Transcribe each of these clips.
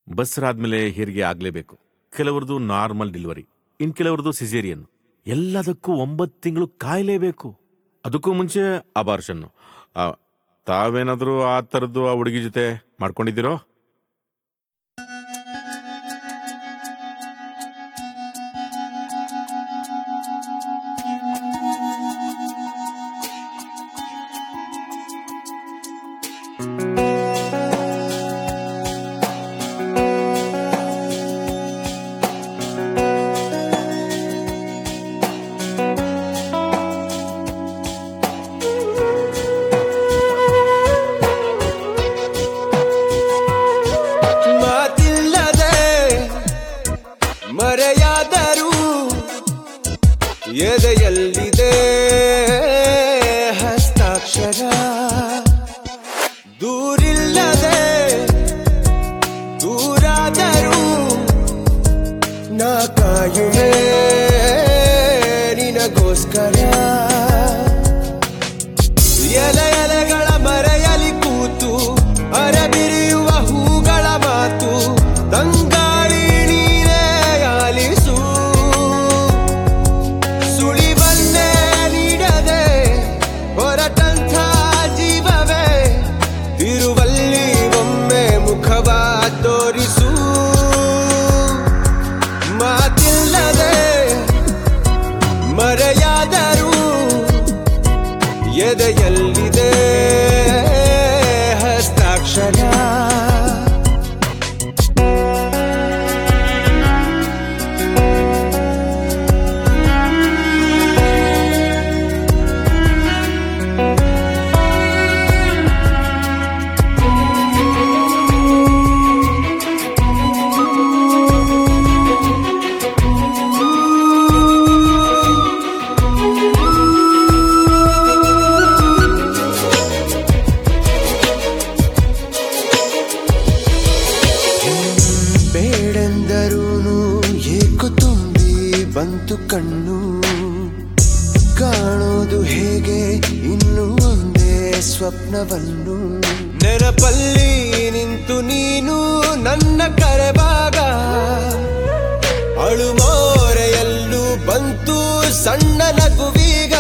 ಬಸ್ರಾದ್ಮೇಲೆ ಹೆರಿಗೆ ಆಗ್ಲೇಬೇಕು ಕೆಲವ್ರದ್ದು ನಾರ್ಮಲ್ ಡೆಲಿವರಿ ಇನ್ ಕೆಲವ್ರದ್ದು ಸಿಸೇರಿಯನ್ ಎಲ್ಲದಕ್ಕೂ ಒಂಬತ್ತು ತಿಂಗಳು ಕಾಯಲೇಬೇಕು ಅದಕ್ಕೂ ಮುಂಚೆ ಅಬಾರ್ಷನ್ ತಾವೇನಾದ್ರೂ ಆ ಥರದ್ದು ಆ ಹುಡುಗಿ ಜೊತೆ ಮಾಡ್ಕೊಂಡಿದ್ದೀರೋ ಮಾತಿಲ್ಲದೆ ಮರೆಯಾದರೂ ಎದೆಯಲ್ಲಿದೆ ಹಸ್ತಾಕ್ಷರ ದೂರಿಲ್ಲದೆ ದೂರಾದರೂ ನಾ ಕಾಯುವೆ ನಿನಗೋಸ್ಕರ ಎಲೆ ಎಲೆಗಳ ಮರೆಯಲಿ ಕೂತು ಅರಬಿರಿಯುವ ಹೂಗಳ ಮಾತು ತಂಗಾಳಿ ನೀರೇ ಆಲಿಸು ಸುಳಿವನ್ನೇ ನೀಡದೆ ಹೊರಟಂಥ ಜೀವವೇ ತಿರುವಲ್ಲಿ ಒಮ್ಮೆ ಮುಖವ ತೋರಿಸು ಮಾತಿಲ್ಲದೆ ಮರೆಯಾದರೂ ಎದೆಯಲ್ಲಿದೆ ಹಸ್ತಾಕ್ಷರ ಬೇಡೆಂದರೂನು ಏಕು ತುಂಬಿ ಬಂತು ಕಣ್ಣು ಕಾಣೋದು ಹೇಗೆ ಇನ್ನು ಒಂದೇ ಸ್ವಪ್ನವನ್ನು ನೆನಪಲ್ಲಿ ನಿಂತು ನೀನು ನನ್ನ ಕರೆವಾಗ ಅಳುಮೋರೆಯಲ್ಲೂ ಬಂತು ಸಣ್ಣ ನಗುವೀಗ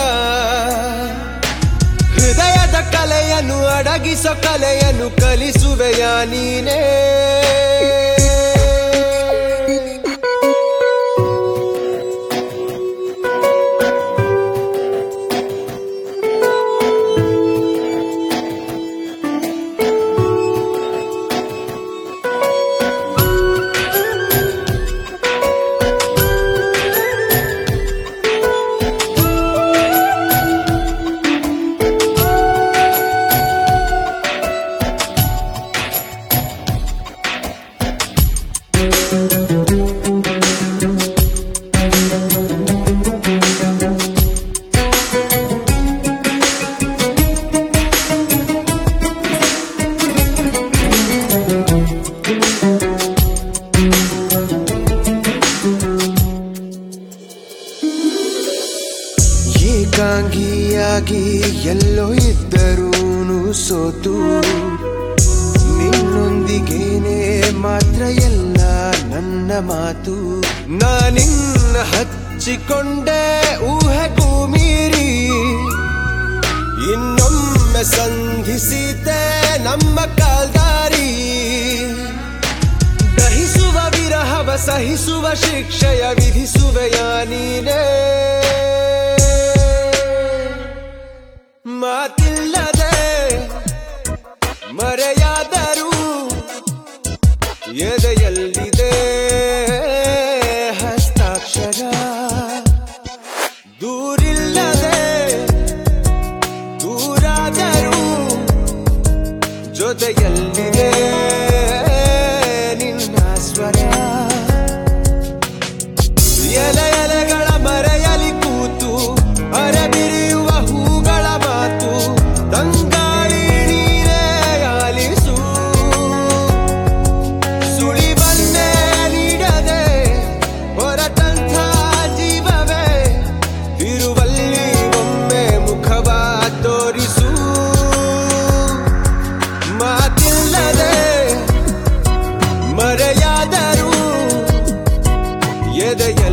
ಹೃದಯದ ಕಲೆಯನ್ನು ಅಡಗಿಸೋ ಕಲೆಯನ್ನು ಕಲಿಸುವೆಯ ನೀನೇ ಏಕಾಂಗಿಯಾಗಿ ಎಲ್ಲೋ ಇದ್ದರೂನು ಸೋತು ನಿನ್ನೊಂದಿಗೇನೆ ಮಾತ್ರ ಎಲ್ಲ ನನ್ನ ಮಾತು ನಾನಿನ್ನ ಹಚ್ಚಿಕೊಂಡೆ ಊಹೆಗೂ ಮೀರಿ ಇನ್ನೊಮ್ಮೆ ಸಂಧಿಸಿದೆ ನಮ್ಮ ಕಾಲ್ದಾರಿ ದಹಿಸುವ ವಿರಹವ ಸಹಿಸುವ ಶಿಕ್ಷೆಯ ವಿಧಿಸುವೆಯ ನೀನೇ ಮಾತಿಲ್ಲದೆ ಮರೆಯಾದರೂ ಎದೆಯಲ್ಲಿದೆ ಹಸ್ತಾಕ್ಷರ ದೂರಿಲ್ಲದೆ ದೂರಾದರೂ ಜೊತೆಯಲ್ಲಿದೆ ನಿನ್ನ ಸ್ವರ ಎಲೆ ಎಲೆಗಳ ಮರೆಯಲಿ ಕೂತು ಅರಬಿರಿಯುವ ಹೂಗಳ ಮಾತು ತಂಗಾಳಿ ನೀರೇ ಆಲಿಸು ಸುಳಿ ಮರೆಯಾದರೂ ಎದೆಯ